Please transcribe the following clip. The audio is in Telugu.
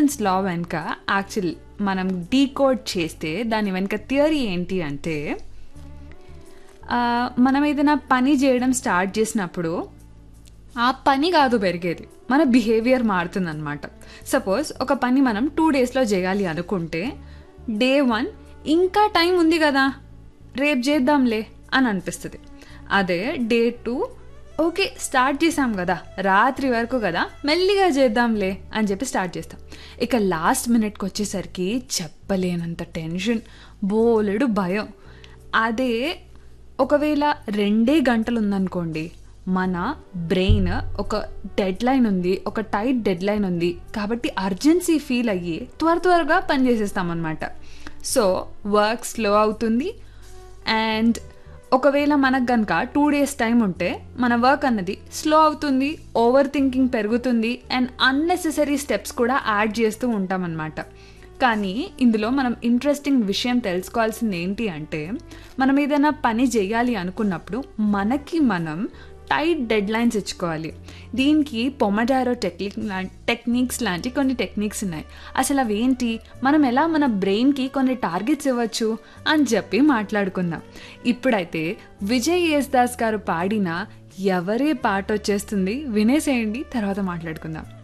న్యూటన్స్ లా వెనుక యాక్చువల్ మనం డీకోడ్ చేస్తే దాని వెనుక థియరీ ఏంటి అంటే ఆ, మనం ఏదైనా పని చేయడం స్టార్ట్ చేసినప్పుడు ఆ పని కాదు పెరిగేది మన బిహేవియర్ మారుతుందన్నమాట సపోజ్ ఒక పని మనం టూ డేస్లో చేయాలి అనుకుంటే డే వన్ ఇంకా టైం ఉంది కదా రేపు చేద్దాంలే అని అనిపిస్తుంది అదే డే టూ ఓకే స్టార్ట్ చేసాం కదా రాత్రి వరకు కదా మెల్లిగా చేద్దాంలే అని చెప్పి స్టార్ట్ చేస్తాం ఇక లాస్ట్ మినిట్కి వచ్చేసరికి చెప్పలేనంత టెన్షన్ బోలెడు భయం అదే ఒకవేళ రెండే గంటలు ఉందనుకోండి మన బ్రెయిన్ ఒక డెడ్ లైన్ ఉంది ఒక టైట్ డెడ్ లైన్ ఉంది కాబట్టి అర్జెన్సీ ఫీల్ అయ్యి త్వర త్వరగా పని చేసేస్తామన్నమాట సో వర్క్ స్లో అవుతుంది అండ్ ఒకవేళ మనకు కనుక టూ డేస్ టైం ఉంటే మన వర్క్ అన్నది స్లో అవుతుంది ఓవర్ థింకింగ్ పెరుగుతుంది అండ్ అన్నెసెసరీ స్టెప్స్ కూడా యాడ్ చేస్తూ ఉంటామన్నమాట కానీ ఇందులో మనం ఇంట్రెస్టింగ్ విషయం తెలుసుకోవాల్సింది ఏంటి అంటే మనం ఏదైనా పని చేయాలి అనుకున్నప్పుడు మనకి మనం టైట్ డెడ్ లైన్స్ ఇచ్చుకోవాలి దీనికి పొమడారో టెక్నిక్ లా టెక్నిక్స్ లాంటి కొన్ని టెక్నిక్స్ ఉన్నాయి అసలు అవేంటి మనం ఎలా మన బ్రెయిన్కి కొన్ని టార్గెట్స్ ఇవ్వచ్చు అని చెప్పి మాట్లాడుకుందాం ఇప్పుడైతే విజయ్ యేస్ దాస్ గారు పాడిన ఎవరే పాట వచ్చేస్తుంది వినేసేయండి తర్వాత మాట్లాడుకుందాం